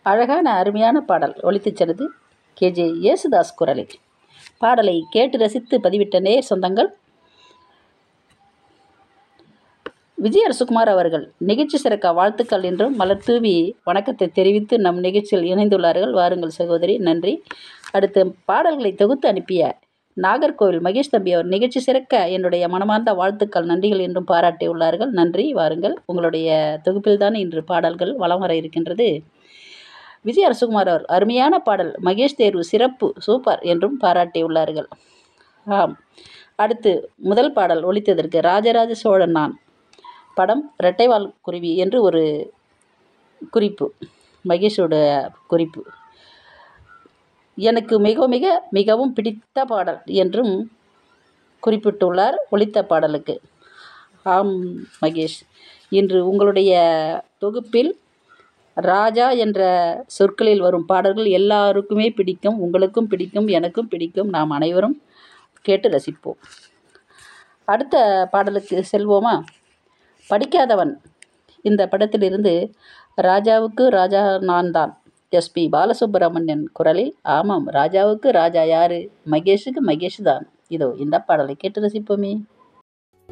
அழகான அருமையான பாடல் ஒலித்துச் சென்றது கேஜே யேசுதாஸ் குரலில் பாடலை கேட்டு ரசித்து பதிவிட்ட நேர் சொந்தங்கள் விஜய் அரசுகுமார் அவர்கள் நிகழ்ச்சி சிறக்க வாழ்த்துக்கள் என்றும் மலர் தூவி வணக்கத்தை தெரிவித்து நம் நிகழ்ச்சியில் இணைந்துள்ளார்கள் வாருங்கள் சகோதரி நன்றி அடுத்து பாடல்களை தொகுத்து அனுப்பிய நாகர்கோவில் மகேஷ் தம்பி அவர் நிகழ்ச்சி சிறக்க என்னுடைய மனமார்ந்த வாழ்த்துக்கள் நன்றிகள் என்றும் பாராட்டியுள்ளார்கள் நன்றி வாருங்கள் உங்களுடைய தொகுப்பில்தான் இன்று பாடல்கள் வலம் வர இருக்கின்றது விஜய் அரசுகுமார் அவர் அருமையான பாடல் மகேஷ் தேர்வு சிறப்பு சூப்பர் என்றும் பாராட்டியுள்ளார்கள் ஆம் அடுத்து முதல் பாடல் ஒலித்ததற்கு ராஜராஜ சோழன் நான் படம் இரட்டைவால் குருவி என்று ஒரு குறிப்பு மகேஷோட குறிப்பு எனக்கு மிக மிக மிகவும் பிடித்த பாடல் என்றும் குறிப்பிட்டுள்ளார் ஒலித்த பாடலுக்கு ஆம் மகேஷ் இன்று உங்களுடைய தொகுப்பில் ராஜா என்ற சொற்களில் வரும் பாடல்கள் எல்லாருக்குமே பிடிக்கும் உங்களுக்கும் பிடிக்கும் எனக்கும் பிடிக்கும் நாம் அனைவரும் கேட்டு ரசிப்போம் அடுத்த பாடலுக்கு செல்வோமா படிக்காதவன் இந்த படத்திலிருந்து ராஜாவுக்கு ராஜா நான் தான் எஸ்பி பாலசுப்ரமணியன் குரலில் ஆமாம் ராஜாவுக்கு ராஜா யாரு மகேஷுக்கு மகேஷ் தான் இதோ இந்த பாடலை கேட்டு ரசிப்போமே